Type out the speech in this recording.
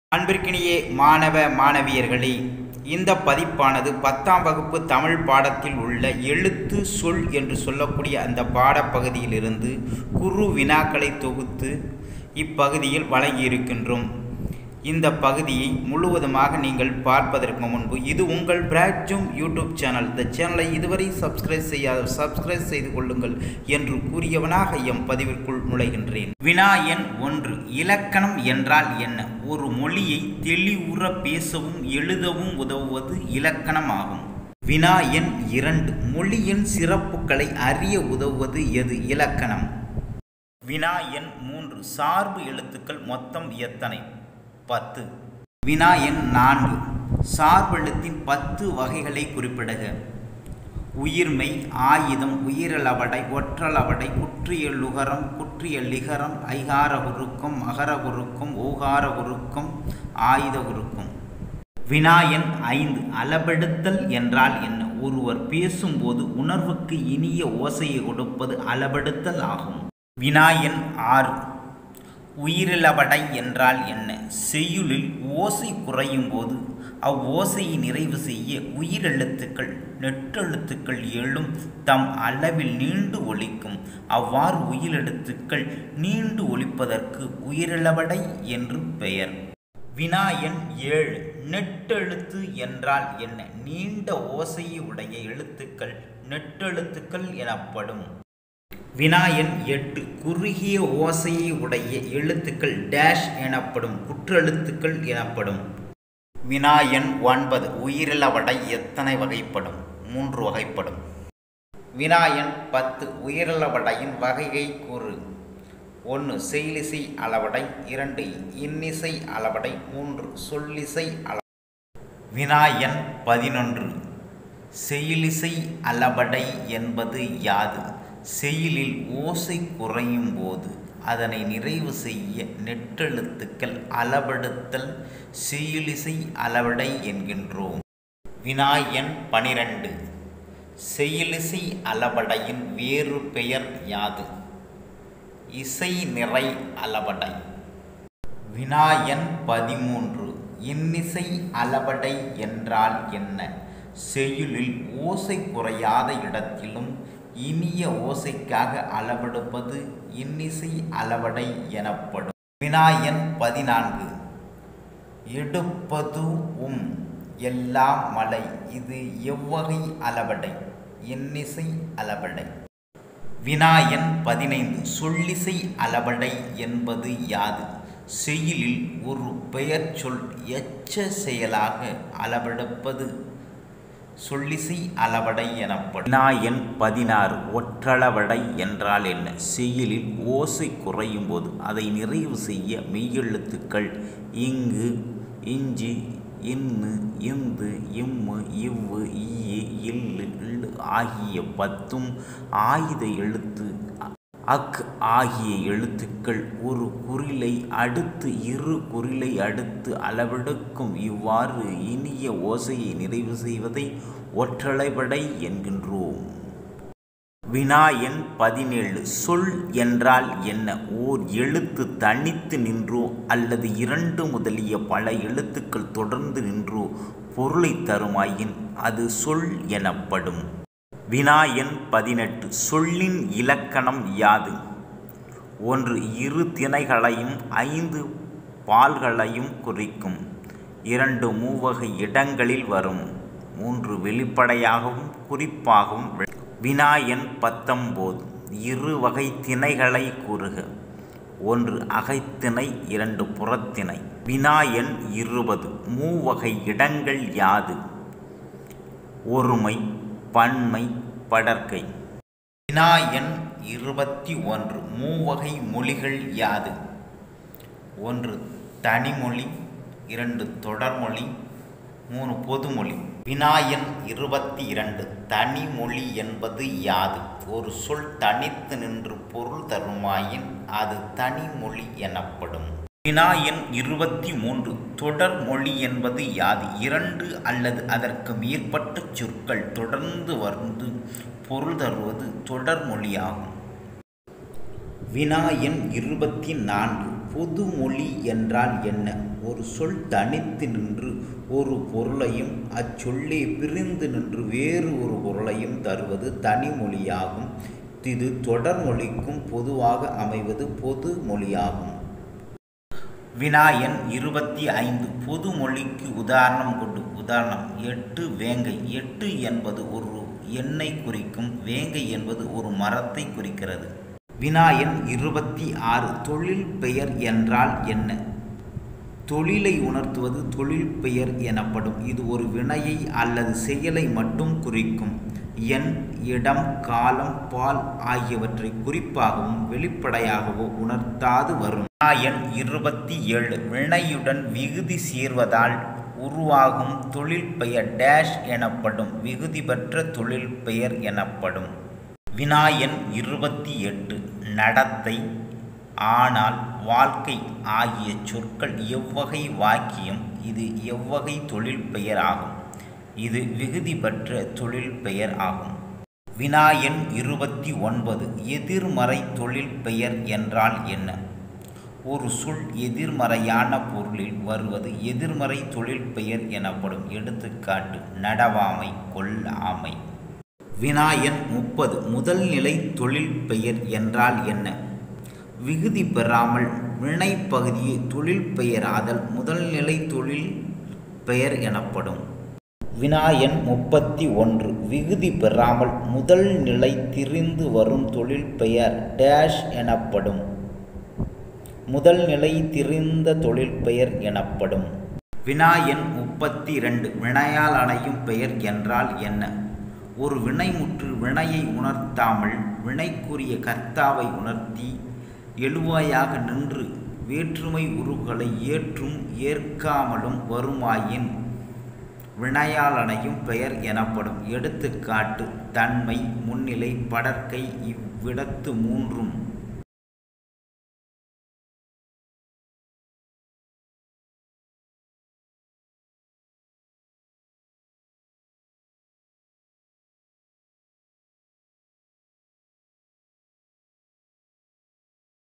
அன்பிற்கினியே மாணவ மாணவியர்களே இந்த பதிப்பானது பத்தாம் வகுப்பு தமிழ் பாடத்தில் உள்ள எழுத்து சொல் என்று சொல்லக்கூடிய அந்த பாடப்பகுதியிலிருந்து குறு வினாக்களை தொகுத்து இப்பகுதியில் வழங்கியிருக்கின்றோம் இந்த பகுதியை முழுவதுமாக நீங்கள் பார்ப்பதற்கு முன்பு இது உங்கள் பிராட்ஜும் யூடியூப் சேனல் இந்த சேனலை இதுவரை சப்ஸ்கிரைப் செய்யாத சப்ஸ்கிரைப் செய்து கொள்ளுங்கள் என்று கூறியவனாக எம் பதிவிற்குள் நுழைகின்றேன் வினா எண் ஒன்று இலக்கணம் என்றால் என்ன ஒரு மொழியை தெளிவுற பேசவும் எழுதவும் உதவுவது இலக்கணமாகும் வினா எண் இரண்டு மொழியின் சிறப்புகளை அறிய உதவுவது எது இலக்கணம் வினா எண் மூன்று சார்பு எழுத்துக்கள் மொத்தம் எத்தனை பத்து வினா எண் நான்கு சார்பெழுத்தின் பத்து வகைகளை குறிப்பிடுக உயிர்மை ஆயுதம் உயிரளவடை ஒற்றளவடை குற்றியலுகரம் குற்றியலிகரம் ஐகார குறுக்கம் அகர குறுக்கம் ஓகார குறுக்கம் ஆயுத குறுக்கம் வினாயன் ஐந்து அளபெடுத்தல் என்றால் என்ன ஒருவர் பேசும்போது உணர்வுக்கு இனிய ஓசையை கொடுப்பது அளபெடுத்தல் ஆகும் வினாயன் ஆறு உயிரிழவடை என்றால் என்ன செய்யுளில் ஓசை குறையும் போது அவ்வோசையை நிறைவு செய்ய உயிரெழுத்துக்கள் நெட்டெழுத்துக்கள் ஏழும் தம் அளவில் நீண்டு ஒலிக்கும் அவ்வாறு உயிரெழுத்துக்கள் நீண்டு ஒலிப்பதற்கு உயிரிழவடை என்று பெயர் வினாயன் ஏழு நெட்டெழுத்து என்றால் என்ன நீண்ட ஓசையை உடைய எழுத்துக்கள் நெட்டெழுத்துக்கள் எனப்படும் வினாயன் எட்டு குறுகிய ஓசையை உடைய எழுத்துக்கள் டேஷ் எனப்படும் குற்றெழுத்துக்கள் எனப்படும் வினாயன் ஒன்பது உயிரிழவடை எத்தனை வகைப்படும் மூன்று வகைப்படும் வினாயன் பத்து உயிரிழவடையின் வகையை கூறு ஒன்று செயலிசை அளவடை இரண்டு இன்னிசை அளவடை மூன்று சொல்லிசை அள வினாயன் பதினொன்று செயலிசை அளவடை என்பது யாது செயலில் ஓசை குறையும் போது அதனை நிறைவு செய்ய நெட்டெழுத்துக்கள் அளவெடுத்தல் செயலிசை அளவடை என்கின்றோம் வினாயன் பனிரெண்டு செயலிசை அளவடையின் வேறு பெயர் யாது இசை நிறை அளவடை வினாயன் பதிமூன்று இன்னிசை அளவடை என்றால் என்ன செய்யுளில் ஓசை குறையாத இடத்திலும் இனிய ஓசைக்காக அளவெடுப்பது இன்னிசை அளவடை எனப்படும் வினாயன் பதினான்கு எடுப்பது உம் எல்லாம் மலை இது எவ்வகை அளவடை இன்னிசை அளவடை வினாயன் பதினைந்து சொல்லிசை அளவடை என்பது யாது செய்யுளில் ஒரு பெயர் சொல் எச்ச செயலாக அளவெடுப்பது சொல்லிசை அளவடை எனப்படும் வினாயன் பதினாறு ஒற்றளவடை என்றால் என்ன செய்யுளில் ஓசை குறையும் போது அதை நிறைவு செய்ய மெய்யெழுத்துக்கள் இங்கு இஞ்சி இன்னு இந்து இம்மு இவ்வு ஈயு இல்லு இல்லு ஆகிய பத்தும் ஆயுத எழுத்து அக் ஆகிய எழுத்துக்கள் ஒரு குறிலை அடுத்து இரு குறிலை அடுத்து அளவெடுக்கும் இவ்வாறு இனிய ஓசையை நிறைவு செய்வதை ஒற்றளைவடை என்கின்றோம் வினாயன் பதினேழு சொல் என்றால் என்ன ஓர் எழுத்து தனித்து நின்றோ அல்லது இரண்டு முதலிய பல எழுத்துக்கள் தொடர்ந்து நின்றோ பொருளை தருமாயின் அது சொல் எனப்படும் வினாயன் பதினெட்டு சொல்லின் இலக்கணம் யாது ஒன்று இரு திணைகளையும் ஐந்து பால்களையும் குறிக்கும் இரண்டு மூவகை இடங்களில் வரும் மூன்று வெளிப்படையாகவும் குறிப்பாகவும் வினாயன் பத்தொம்போது இரு வகை திணைகளை கூறுக ஒன்று அகைத்திணை இரண்டு புறத்திணை வினாயன் இருபது மூவகை இடங்கள் யாது ஒருமை பன்மை படற்கை வினாயன் இருபத்தி ஒன்று மூவகை மொழிகள் யாது ஒன்று தனிமொழி இரண்டு தொடர்மொழி மூணு பொதுமொழி வினாயன் இருபத்தி இரண்டு தனிமொழி என்பது யாது ஒரு சொல் தனித்து நின்று பொருள் தருமாயின் அது தனிமொழி எனப்படும் வினாயன் இருபத்தி மூன்று தொடர் மொழி என்பது யாது இரண்டு அல்லது அதற்கு மேற்பட்ட சொற்கள் தொடர்ந்து வந்து பொருள் தருவது தொடர் மொழியாகும் வினாயன் இருபத்தி நான்கு பொதுமொழி என்றால் என்ன ஒரு சொல் தனித்து நின்று ஒரு பொருளையும் அச்சொல்லே பிரிந்து நின்று வேறு ஒரு பொருளையும் தருவது தனிமொழியாகும் இது தொடர்மொழிக்கும் பொதுவாக அமைவது பொதுமொழியாகும் வினாயன் இருபத்தி ஐந்து பொதுமொழிக்கு உதாரணம் கொண்டு உதாரணம் எட்டு வேங்கை எட்டு என்பது ஒரு எண்ணை குறிக்கும் வேங்கை என்பது ஒரு மரத்தை குறிக்கிறது வினாயன் இருபத்தி ஆறு தொழில் பெயர் என்றால் என்ன தொழிலை உணர்த்துவது தொழில் பெயர் எனப்படும் இது ஒரு வினையை அல்லது செயலை மட்டும் குறிக்கும் எண் இடம் காலம் பால் ஆகியவற்றை குறிப்பாகவும் வெளிப்படையாகவோ உணர்த்தாது வரும் எண் இருபத்தி ஏழு வினையுடன் விகுதி சேர்வதால் உருவாகும் தொழில் பெயர் டேஷ் எனப்படும் விகுதி பெற்ற தொழில் பெயர் எனப்படும் வினாயன் இருபத்தி எட்டு நடத்தை ஆனால் வாழ்க்கை ஆகிய சொற்கள் எவ்வகை வாக்கியம் இது எவ்வகை தொழில் பெயர் ஆகும் இது விகுதி பெற்ற தொழில் பெயர் ஆகும் வினாயன் இருபத்தி ஒன்பது எதிர்மறை தொழில் பெயர் என்றால் என்ன ஒரு சொல் எதிர்மறையான பொருளில் வருவது எதிர்மறை தொழில் பெயர் எனப்படும் எடுத்துக்காட்டு நடவாமை கொல்லாமை வினாயன் முப்பது முதல் நிலை தொழில் பெயர் என்றால் என்ன விகுதி பெறாமல் வினை பகுதியை தொழில் பெயராதல் முதல்நிலை தொழில் பெயர் எனப்படும் வினாயன் முப்பத்தி ஒன்று விகுதி பெறாமல் முதல் நிலை திரிந்து வரும் தொழில் பெயர் டேஷ் எனப்படும் முதல் நிலை திரிந்த தொழில் பெயர் எனப்படும் வினாயன் முப்பத்தி இரண்டு வினையால் அணையும் பெயர் என்றால் என்ன ஒரு வினைமுற்று வினையை உணர்த்தாமல் வினைக்குரிய கர்த்தாவை உணர்த்தி எழுவாயாக நின்று வேற்றுமை உருவுகளை ஏற்றும் ஏற்காமலும் வருமாயின் வினையாளனையும் பெயர் எனப்படும் எடுத்துக்காட்டு தன்மை முன்னிலை படற்கை இவ்விடத்து மூன்றும்